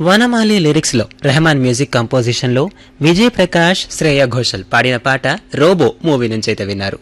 వనమాలి లిరిక్స్లో రెహమాన్ మ్యూజిక్ కంపోజిషన్లో విజయ్ ప్రకాష్ శ్రేయ ఘోషల్ పాడిన పాట రోబో మూవీ నుంచి అయితే విన్నారు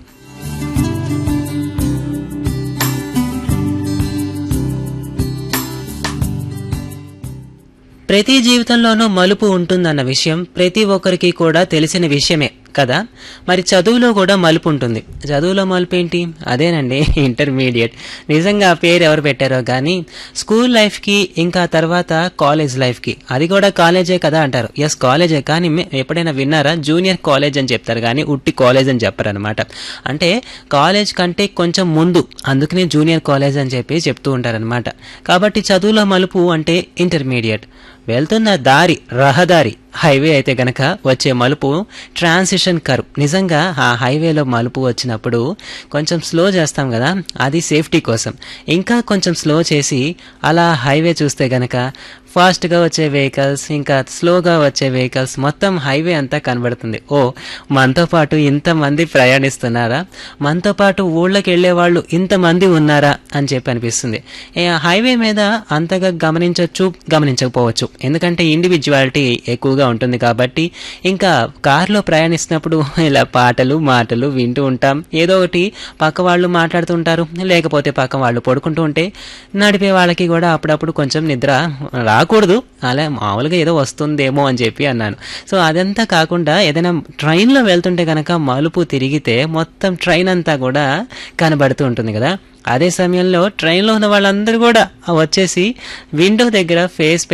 ప్రతి జీవితంలోనూ మలుపు ఉంటుందన్న విషయం ప్రతి ఒక్కరికి కూడా తెలిసిన విషయమే కదా మరి చదువులో కూడా మలుపు ఉంటుంది చదువులో మలుపు ఏంటి అదేనండి ఇంటర్మీడియట్ నిజంగా ఆ పేరు ఎవరు పెట్టారో కానీ స్కూల్ లైఫ్కి ఇంకా తర్వాత కాలేజ్ లైఫ్కి అది కూడా కాలేజే కదా అంటారు ఎస్ కాలేజే కానీ మే- ఎప్పుడైనా విన్నారా జూనియర్ కాలేజ్ అని చెప్తారు కానీ ఉట్టి కాలేజ్ అని చెప్పరు అనమాట అంటే కాలేజ్ కంటే కొంచెం ముందు అందుకనే జూనియర్ కాలేజ్ అని చెప్పి చెప్తూ ఉంటారనమాట కాబట్టి చదువులో మలుపు అంటే ఇంటర్మీడియట్ వెళ్తున్న దారి రహదారి హైవే అయితే గనక వచ్చే మలుపు ట్రాన్సిషన్ కర్వ్ నిజంగా ఆ హైవేలో మలుపు వచ్చినప్పుడు కొంచెం స్లో చేస్తాం కదా అది సేఫ్టీ కోసం ఇంకా కొంచెం స్లో చేసి అలా హైవే చూస్తే గనక ఫాస్ట్గా వచ్చే వెహికల్స్ ఇంకా స్లోగా వచ్చే వెహికల్స్ మొత్తం హైవే అంతా కనబడుతుంది ఓ మనతో పాటు ఇంతమంది ప్రయాణిస్తున్నారా మనతో పాటు ఊళ్ళకి వెళ్ళే వాళ్ళు ఇంతమంది ఉన్నారా అని చెప్పి అనిపిస్తుంది ఏ, హైవే మీద అంతగా గమనించవచ్చు గమనించకపోవచ్చు ఎందుకంటే ఇండివిజువాలిటీ ఎక్కువగా ఉంటుంది కాబట్టి ఇంకా కారులో ప్రయాణిస్తున్నప్పుడు ఇలా పాటలు మాటలు వింటూ ఉంటాం ఏదో ఒకటి పక్క వాళ్ళు మాట్లాడుతుంటారు లేకపోతే పక్క వాళ్ళు పడుకుంటూ ఉంటే నడిపే వాళ్ళకి కూడా అప్పుడప్పుడు కొంచెం నిద్ర రాకూడదు అలా మామూలుగా ఏదో వస్తుందేమో అని చెప్పి అన్నాను సో అదంతా కాకుండా ఏదైనా ట్రైన్లో వెళ్తుంటే కనుక మలుపు తిరిగితే మొత్తం ట్రైన్ అంతా కూడా కనబడుతూ ఉంటుంది కదా అదే సమయంలో ట్రైన్లో ఉన్న వాళ్ళందరూ కూడా వచ్చేసి విండో దగ్గర ఫేస్